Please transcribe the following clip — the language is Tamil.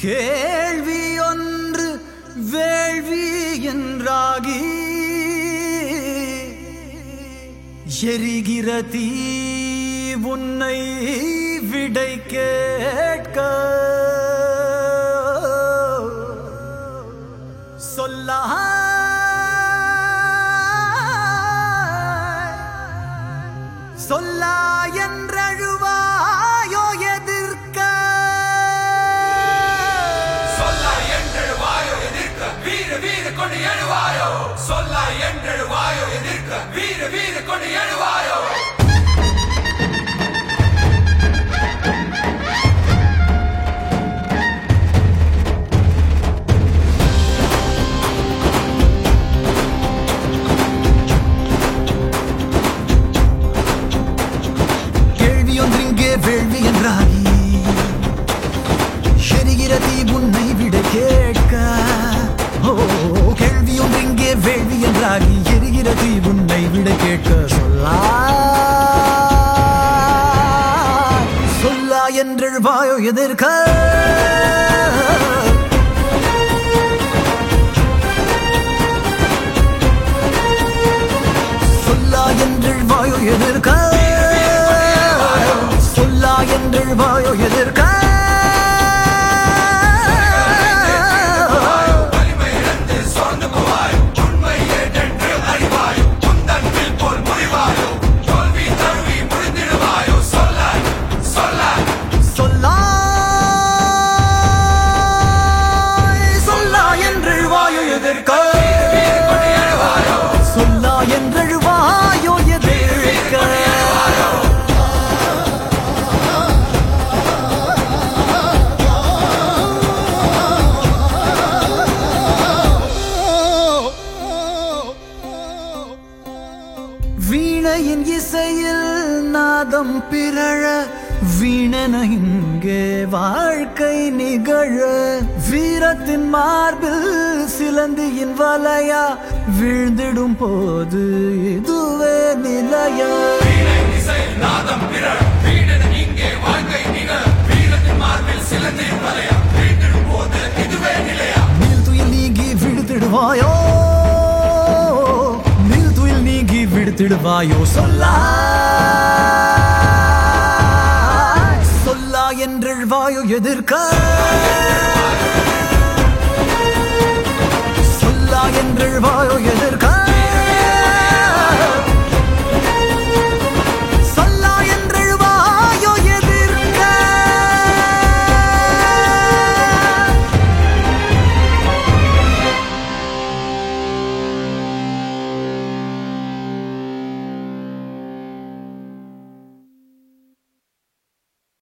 கேள்வி ஒன்று வேள்வி என்றாகி எரிகிற தீ உன்னை விடை கேட்க சொல்ல சொல்லா என்றழுவாயோ எதிர்க்க சொல்ல என்றெழுவாயோ எதிர்க்க வீர வீர கொண்டு எழுவாயோ சொல்ல என்றெழுவாயோ எதிர்க்க வீர வீர கொண்டு எழுவாயோ கேள்வி ஒன்றிங்கே வேள்வி என்றாகி எரிகிற தீ உன்னை விட கேட்க ஓ கேள்வி ஒன்றிங்கே வேள்வி என்றாகி எரிகிற தீ உன்னை விட கேட்க சொல்லா சொல்லா என்றெழுவாயோ எதிர்க்க சொல்லா என்றெழுவாயோ எதிர்க்க சொல்லா என்றெழுவாயோ எதிர்க்க வலிமை இழந்து சோர்ந்து போவாயோ உண்மை ஏற்றென்று அறிவாயோ உந்தன்பில் போல் முறிவாயோ தோல்வி தழுவி முடிந்திடுவாயோ சொல்ல சொல்ல சொல்லா சொல்லா என்றெழுவாயோ எதிர்க்க கொண்டு எழுவாயோ சொல்லா என்றெழுவாயோ எதிர்க்க வீணையின் இசையில் நாதம் பிறழ வீணன இங்கே வாழ்க்கை நிகழ வீரத்தின் மார்பில் சிலந்தியின் வலையா வீழ்ந்திடும் போது இதுவே நிலையா வீணை இசை நாதம் பிறர் வீடன இங்கே வாழ்க்கை நிகழ் வீரத்தின் மார்பில் சிலந்தி வலையா வீட்டிடும் போது இதுவே நிலையா நீல் துயில் நீங்கி விடுத்திடுவாயோ நீல் துயில் நீங்கி விடுத்திடுவாயோ சொல்லா சொல்லா என்றெழ்வாயோ எதிர்க்க சொல்லா என்றெழ்வாயோ